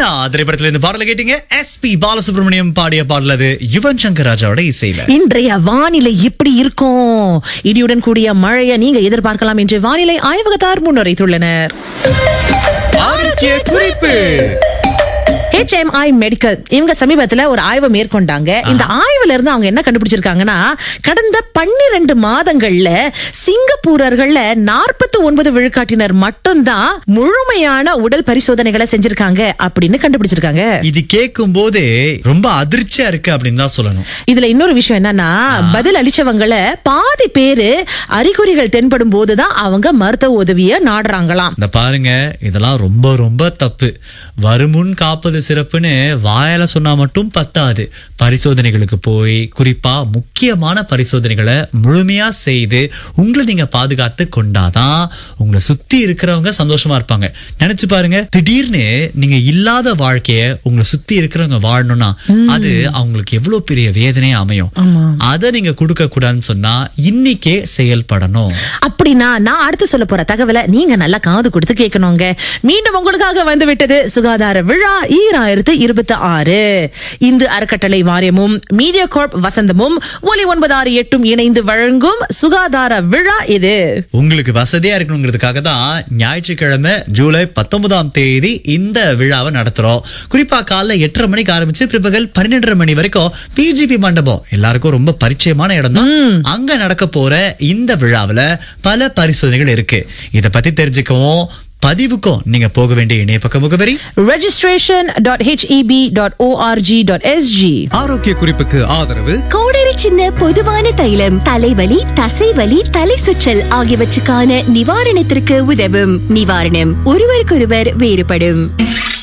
மீனா திரைப்படத்துல இருந்து பாடல கேட்டீங்க எஸ் பி பாலசுப்ரமணியம் பாடிய பாடல் அது யுவன் சங்கர் ராஜாவோட இசையில இன்றைய வானிலை எப்படி இருக்கும் இடியுடன் கூடிய மழையை நீங்க எதிர்பார்க்கலாம் என்று வானிலை ஆய்வகத்தார் முன்னுரைத்துள்ளனர் ஆரோக்கிய குறிப்பு HMI மெடிக்கல் இவங்க சமீபத்துல ஒரு ஆய்வை மேற்கொண்டாங்க இந்த ஆய்வுல இருந்து அவங்க என்ன கண்டுபிடிச்சிருக்காங்கன்னா கடந்த பன்னிரண்டு மாதங்கள்ல சிங்கப்பூரர்கள்ல நாற்பத்தி ஒன்பது விழுக்காட்டினர் மட்டும்தான் முழுமையான உடல் பரிசோதனைகளை செஞ்சிருக்காங்க அப்படின்னு கண்டுபிடிச்சிருக்காங்க இது கேட்கும் போதே ரொம்ப அதிர்ச்சியா இருக்கு அப்படின்னு தான் சொல்லணும் இதுல இன்னொரு விஷயம் என்னன்னா பதில் அளிச்சவங்கள பாதி பேரு அறிகுறிகள் தென்படும் போதுதான் அவங்க மருத்துவ உதவிய நாடுறாங்களாம் இந்த பாருங்க இதெல்லாம் ரொம்ப ரொம்ப தப்பு வருமுன் காப்பது சிறப்புன்னு வாயால சொன்னா மட்டும் பத்தாது பரிசோதனைகளுக்கு போய் குறிப்பா முக்கியமான பரிசோதனைகளை முழுமையா செய்து உங்களை நீங்க பாதுகாத்து கொண்டாதான் உங்களை சுத்தி இருக்கிறவங்க சந்தோஷமா இருப்பாங்க நினைச்சு பாருங்க திடீர்னு நீங்க இல்லாத வாழ்க்கைய உங்களை சுத்தி இருக்கிறவங்க வாழணும்னா அது அவங்களுக்கு எவ்வளவு பெரிய வேதனையா அமையும் அதை நீங்க கொடுக்க கூடாதுன்னு சொன்னா இன்னைக்கே செயல்படணும் அப்படின்னா நான் அடுத்து சொல்ல போற தகவலை நீங்க நல்லா காது கொடுத்து கேட்கணுங்க மீண்டும் உங்களுக்காக வந்து விட்டது சுகாதார விழா ஈராயிரத்து இருபத்தி ஆறு இந்து அறக்கட்டளை வாரியமும் மீடியா கார்ப் வசந்தமும் ஒலி ஒன்பது ஆறு எட்டும் இணைந்து வழங்கும் சுகாதார விழா இது உங்களுக்கு வசதியா இருக்கணுங்கிறதுக்காக தான் ஞாயிற்றுக்கிழமை ஜூலை பத்தொன்பதாம் தேதி இந்த விழாவை நடத்துறோம் குறிப்பா காலைல எட்டரை மணிக்கு ஆரம்பிச்சு பிற்பகல் பன்னிரெண்டரை மணி வரைக்கும் பிஜிபி மண்டபம் எல்லாருக்கும் ரொம்ப பரிச்சயமான இடம் தான் அங்க நடக்க போற இந்த விழாவுல பல பரிசோதனைகள் இருக்கு இத பத்தி தெரிஞ்சுக்கவும் பதிவுக்கும் நீங்க போக வேண்டிய இணையப்பக்க முகவரி registration dot H E B dot O R G dot S G ஆரோக்கிய குறிப்புக்கு ஆதரவு கோடரி சின்ன பொதுவான தைலம் தலைவலி தசைவலி தலை சுற்றல் ஆகியவற்றுக்கான நிவாரணத்திற்கு உதவும் நிவாரணம் ஒருவருக்கொருவர் வேறுபடும்